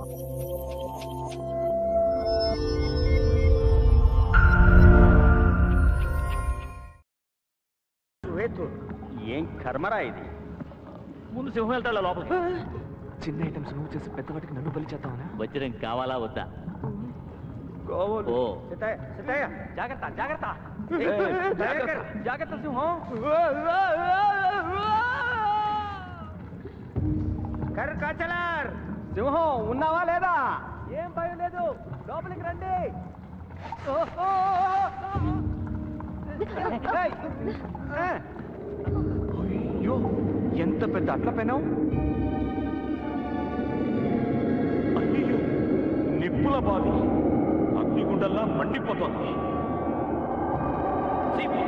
ఏం కర్మరా ఇది ముందు సింహం వెళ్తాడు లోపలికి చిన్న ఐటమ్స్ నువ్వు చేసి పెద్దవాటికి నన్ను బలి చేద్దామనా వజ్రం కావాలా వద్దా గోవులు ఓ సితాయ సితాయ జాగ్రత్త జాగ్రత్త జాగ్రత్త జాగ్రత్త సింహం కర్ కాచలార్ సింహం ఉన్నావా లేదా ఏం భయం లేదు లోపలికి రండి ఏయ్! ఆ, అయ్యో ఎంత పెద్ద అట్ల పెనావు అయ్యో నిప్పుల బావి అగ్నిగుండల్లా మండిపోతోంది సీపు.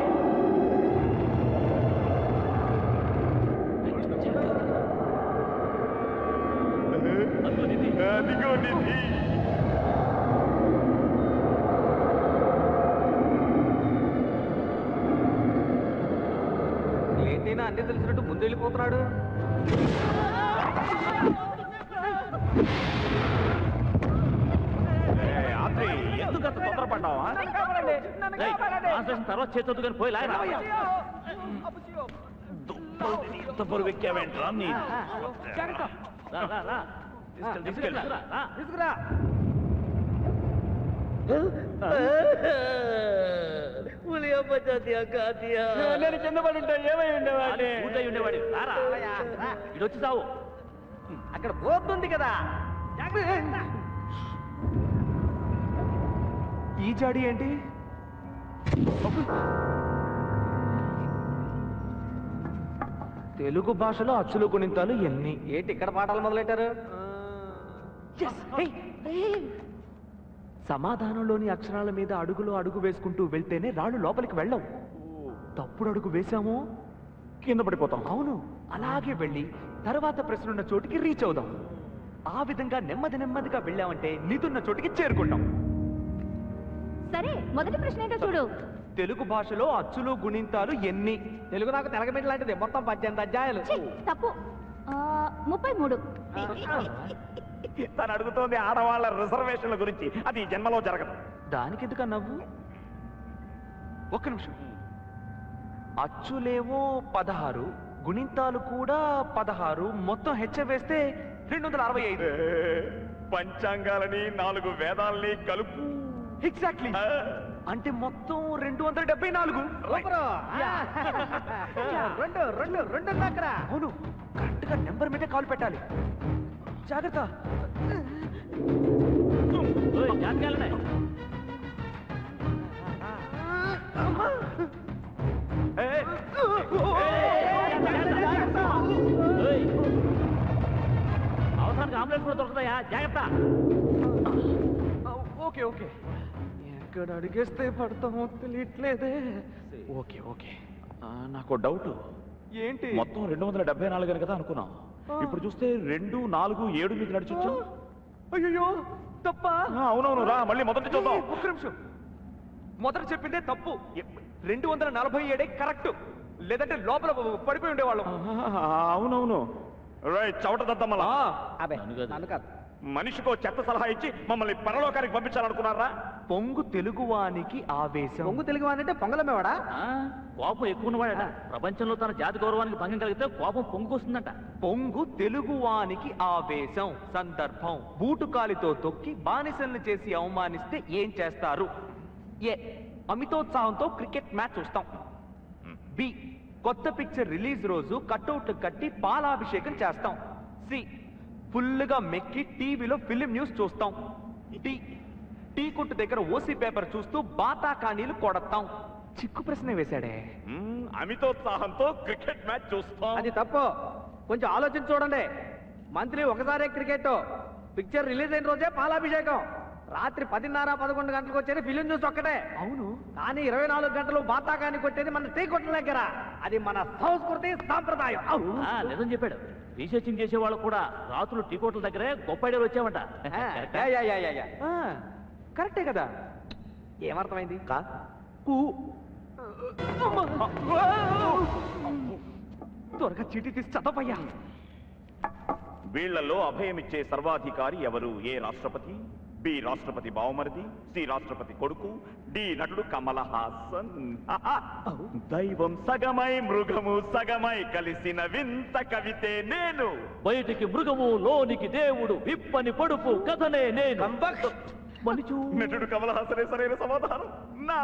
అదిగో నిధి. అదిగో నిధి. ఏంటైనా అన్ని తెలిసినట్టు ముందు వెళ్ళిపోతున్నాడు ఏయ్, ఆత్రి, ఎందుకు అంత తొందరపడ్డావా ఏయ్, ట్రాన్స్లేషన్ తర్వాత చేతొద్దు కానీ పోయి లాగరా దుప్పలు తిని ఇంత బరువు ఎక్కావేంట్రా నీ రా, రా, రా. తీసుకెళ్ళు, తీసుకెళ్ళు. రా, రా. తీసుకురా నేను కింద పడి ఉంటే ఏమై ఉండేవాడిని ఖాళీ పూర్తయి ఉండేవాడి రారా ఇటు వచ్చి సావు అక్కడ పోతుంది కదా ఈ జాడి ఏంటి తెలుగు భాషలో అచ్చులు గుణింతాలు ఎన్ని ఏంటి ఇక్కడ పాఠాలు మొదలెట్టారు సమాధానంలోని అక్షరాల మీద అడుగులో అడుగు వేసుకుంటూ వెళ్తేనే రాళ్ళు లోపలికి వెళ్ళవు తప్పుడు అడుగు వేశామో కింద పడిపోతాం అవును అలాగే వెళ్ళి తర్వాత ప్రశ్న ఉన్న చోటికి రీచ్ అవుదాం ఆ విధంగా నెమ్మది నెమ్మదిగా వెళ్ళామంటే నిధున్న చోటికి చేరుకుంటాం సరే మొదటి ప్రశ్న ఏంటో చూడు తెలుగు భాషలో అచ్చులు గుణింతాలు ఎన్ని తెలుగు నాకు తెలగమిటి లాంటిది మొత్తం పద్దెనిమిది అధ్యాయాలు ఛీ, తప్పు ఆ, ముప్పై మూడు తను అడుగుతోంది ఆడవాళ్ళ రిజర్వేషన్ల గురించి అది ఈ జన్మలో జరగదు దానికి ఎందుక నవ్వు ఒక్క నిమిషం అచ్చులేవో పదహారు గుణింతాలు కూడా పదహారు మొత్తం హెచ్చ వేస్తే రెండు వందల అరవై ఐదు పంచాంగాలని నాలుగు వేదాల్ని కలుపు ఎగ్జాక్ట్లీ అంటే మొత్తం రెండు వందల డెబ్బై నాలుగు సూపరు. రెండు రెండు రెండు ఉంది అక్కడ అవును కరెక్ట్ గా నెంబర్ మీదే కాల్ పెట్టాలి జాగ్రత్త అవసరానికి ఆంబులెన్స్ కూడా దొరుకుతాయా జాగ్రత్త ఓకే ఓకే ఎక్కడ అడిగేస్తే పడతామో తెలియట్లేదే ఓకే ఓకే ఆ, నాకు డౌట్ ఏంటి మొత్తం రెండు వందల డెబ్బై నాలుగు అని కదా అనుకున్నాం ఇప్పుడు చూస్తే రెండు నాలుగు ఏడు మీకు నడిచొచ్చు అయ్యో తప్ప అవునవును రా మళ్ళీ మొదటి చూద్దాం ఒక్క నిమిషం మొదట చెప్పిందే తప్పు రెండు వందల నలభై ఏడే కరెక్ట్ లేదంటే లోపల పడిపోయి ఉండేవాళ్ళం ఆ, అవునవును రైట్ చవట దద్దమ్మలా అబే నన్ను కాదు. నన్ను కాదు మనిషికో చెత్త సలహా ఇచ్చి మమ్మల్ని పరలోకానికి పంపించాలనుకున్నారా పొంగు తెలుగువానికి ఆవేశం పొంగు తెలుగు అంటే పొంగలమేవాడా కోపం ఎక్కువ ఉన్నవాడట ప్రపంచంలో తన జాతి గౌరవానికి భంగం కలిగితే కోపం పొంగుకొస్తుందంట పొంగు తెలుగువానికి ఆవేశం సందర్భం బూటుకాలితో తొక్కి బానిసల్ని చేసి అవమానిస్తే ఏం చేస్తారు ఏ అమితోత్సాహంతో క్రికెట్ మ్యాచ్ చూస్తాం బి కొత్త పిక్చర్ రిలీజ్ రోజు కట్అవుట్లు కట్టి పాలాభిషేకం చేస్తాం సి ఫుల్గా మెక్కి టీవీలో ఫిలిం న్యూస్ చూస్తాం డి టీ కొట్టు దగ్గర ఓసీ పేపర్ చూస్తూ బాతాకానీలు కొడతాం చిక్కు ప్రశ్న వేశాడే మ్మ్, అమితోత్సాహంతో క్రికెట్ మ్యాచ్ చూస్తాం అది తప్పు కొంచెం ఆలోచించి చూడండి మంత్లీ ఒకసారే క్రికెట్ పిక్చర్ రిలీజ్ అయిన రోజే పాలాభిషేకం రాత్రి పదిన్నర పదకొండు గంటలకు వచ్చేది ఫిలిం న్యూస్ ఒక్కటే అవును కానీ ఇరవై నాలుగు గంటలు బాతాకాని కొట్టేది మన టీ కొట్ల దగ్గర అది మన సంస్కృతి సాంప్రదాయం ఔ! ఆ, నిజం చెప్పాడు రీసెర్చింగ్ చేసే వాళ్ళు కూడా రాత్రులు టీ కోట్ల దగ్గరే గొప్ప ఐడియాలు వచ్చామంట ఆ, yeah, yeah, yeah, yeah, yeah. ఆ, కరెక్టే కదా ఏమర్థమైంది కా కు త్వరగా చీటీ తీసి చదవయ్యా వీళ్లలో అభయమిచ్చే సర్వాధికారి ఎవరు ఏ రాష్ట్రపతి బి రాష్ట్రపతి బావమరిది సి రాష్ట్రపతి కొడుకు డి నటుడు కమల హాసన్ హహ. దైవం సగమై మృగము సగమై కలిసిన వింత కవితే నేను బయటికి మృగము లోనికి దేవుడు విప్పని పడుపు కథనే నేను మనిచు నటుడు కమల హాసనే సరైన సమాధానం నా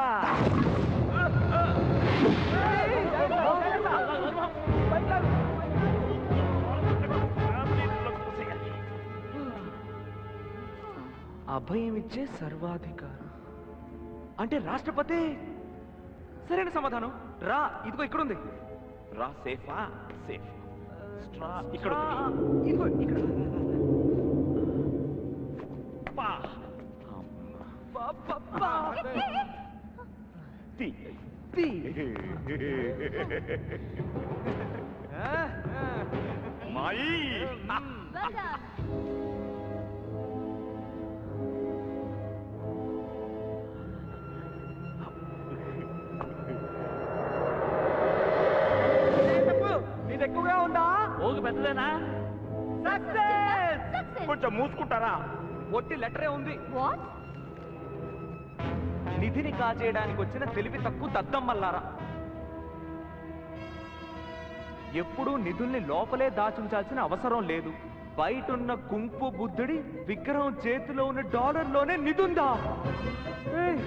అభయం ఇచ్చే సర్వాధికారం అంటే రాష్ట్రపతి సరైన సమాధానం రా ఇదిగో ఇక్కడ ఉంది రా సేఫా సేఫ్ స్ట్రా ఇక్కడ ఉంది. ఇదిగో ఇక్కడ పా. బా, బా, బా. తీ. తీ. ఆ, ఆ. మాయి నీది ఎక్కువగా ఉందా ఓగు పెద్దదేనా సక్సెస్ కొంచెం మూసుకుంటారా ఒట్టి లెటరే ఉంది వాట్ నిధిని కాజేయడానికి వచ్చిన తెలివి తక్కువ దద్దమ్మల్లారా ఎప్పుడూ నిధుల్ని లోపలే దాచుంచాల్సిన అవసరం లేదు బయటున్న కుంపు బుద్ధుడి విగ్రహం చేతిలో ఉన్న డాలర్లోనే నిధుందా ఏయ్!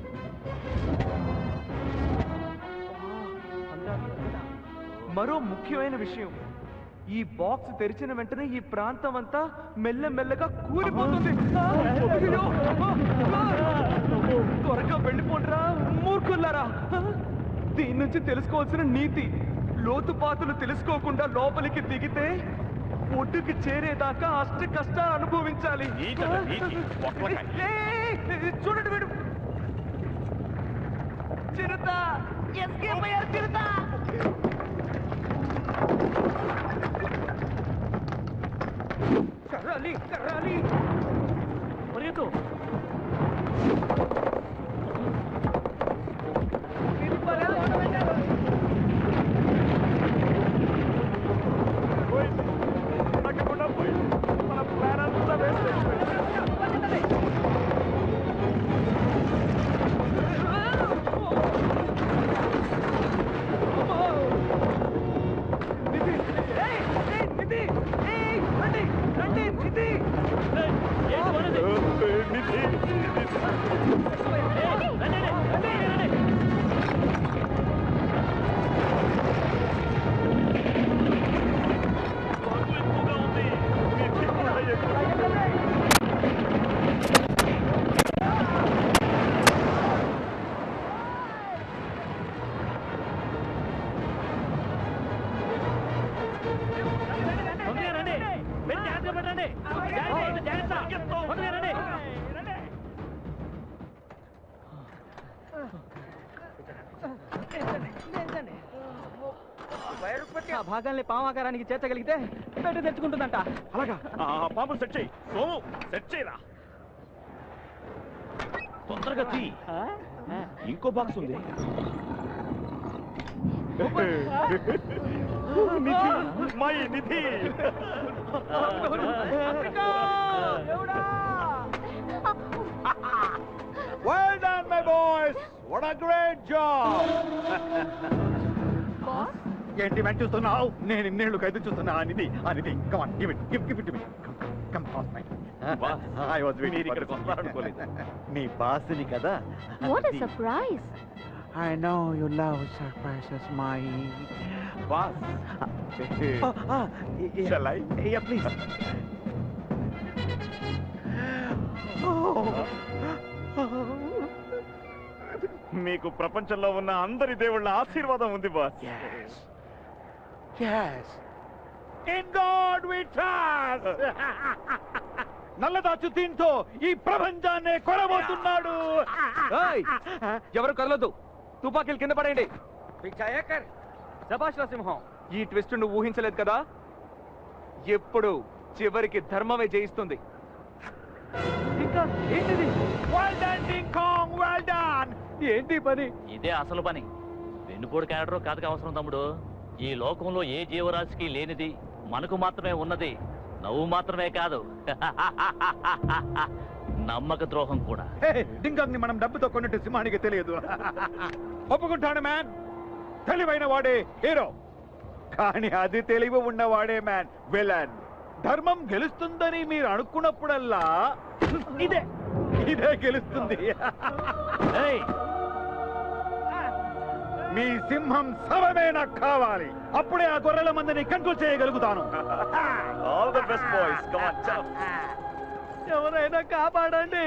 మరో ముఖ్యమైన విషయం ఈ బాక్స్ తెరిచిన వెంటనే ఈ ప్రాంతం అంతా మెల్లమెల్లగా కూలిపోతుంది ఆ! అయ్యో! ఆ! త్వరగా వెళ్ళిపోండిరా మూర్ఖుల్లారా ఆ! దీని నుంచి తెలుసుకోవాల్సిన నీతి లోతుపాతులు తెలుసుకోకుండా లోపలికి దిగితే ఒడ్డుకి చేరేదాకా అష్ట కష్టాలు అనుభవించాలి నీతట నీతి. ఒక్కటే. ఏయ్! చూడండి వీడు చిరుత ఎస్కేప్ అయ్యారు చిరుత కర్రాలి కర్రాలి పరిగెత్తు పోయింది. తగ్గకుండా పోయింది. మన ప్లాన్ అంతా వేస్ట్ అయిపోయింది. నిధి ఏయ్! ఏయ్! నిధి ఏయ్! రండి రండి నిధి ఏయ్, ఏంటి వాడిది? నిధి, నిధి. ఏయ్, రండి, రండి, రండి, రండి. బరువు ఎక్కువగా ఉంది. నిధి కూడా ఎక్కువ. తొందరగా రండి వెళ్ళి జాగ్రత్తగా పెట్టండి జాగ్రత్త జాగ్రత్త తొందరగా రండి ఆ భాగాల్ని పామాకారానికి చేర్చగలిగితే పెట్ట తెచ్చుకుంటుందంట అలాగా ఆ పాపం సెట్ చేయి సోము సెట్ చేయరా తొందరగా తీ ఇంకో బాక్స్ ఉంది నిధి మై నిధి Well done, my boys! What a great job! Boss ఏంటి వెంట చూస్తున్నావు నేను ఇన్నేళ్ళు ఖైదు చూస్తున్నా ఆ నిధి ఆ నిధి come on give it give give it to me come come my Boss, I was మీరు ఇక్కడికి వస్తారనుకోలేదు. నీ బాస్ని కదా what a surprise I know you love surprises, my. Boss Shall I? Yeah please మీకు ప్రపంచంలో ఉన్న అందరి దేవుళ్ళ ఆశీర్వాదం ఉంది boss Yes. In God we trust! నల్లదాచు దీంతో ఈ ప్రపంచాన్ని కొనబోతున్నాడు ఏయ్! ఎవరు కదలొద్దు తుపాకీలు కింద పడేయండి శభాష్ సింహం ఈ ట్విస్ట్ నువ్వు ఊహించలేదు కదా ఎప్పుడు చివరికి ధర్మమే జయిస్తుంది ఇంకా ఏంటిది Well done, Ding Kong! Well done! ఏంటి ఈ పని ఇదే అసలు పని వెన్నుపోటు క్యారెక్టర్ కాదుగా అవసరం తమ్ముడు ఈ లోకంలో ఏ జీవరాశికి లేనిది మనకు మాత్రమే ఉన్నది నవ్వు మాత్రమే కాదు నమ్మక ద్రోహం కూడా హే, డింగాంగ్ ని మనం డబ్బుతో కొన్నట్టు సింహానికి తెలియదు ఒప్పుకుంటాను మ్యాన్ తెలివైన వాడే హీరో కానీ అది తెలివి ఉన్నవాడే మ్యాన్ విలన్ ధర్మం గెలుస్తుందని మీరు అనుకున్నప్పుడల్లా ఇదే ఇదే గెలుస్తుంది ఏయ్, మీ సింహం సవమే నాకు కావాలి అప్పుడే ఆ గొర్రెల మందిని కంట్రోల్ చేయగలుగుతాను all the best boys come on చలో ఎవరైనా కాపాడండి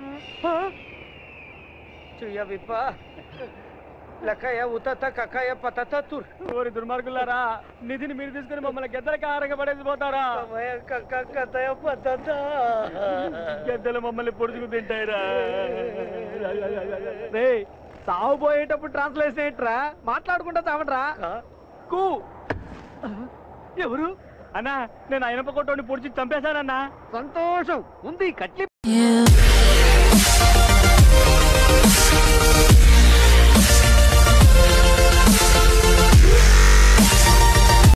చుయ్య విప్ప లక్కయ్య ఉతత కక్కయ్య పతత తుర్ ఓరి దుర్మార్గులారా నిధిని మీరు తీసుకుని మమ్మల్ని గెద్దలకి ఆరంగా పడేసి పోతారా కక్కయ్య పతత గెద్దలు మమ్మల్ని పొడుచుకు తింటాయిరా రే సావు పోయేటప్పుడు ట్రాన్స్లేషన్ ఏంట్రా మాట్లాడుకుంటా చావట్రా కూ ఎవరు అన్నా నేను అయినప్ప కొట్టోని పొడిచి చంపేశానన్నా సంతోషం ఉంది కట్లి You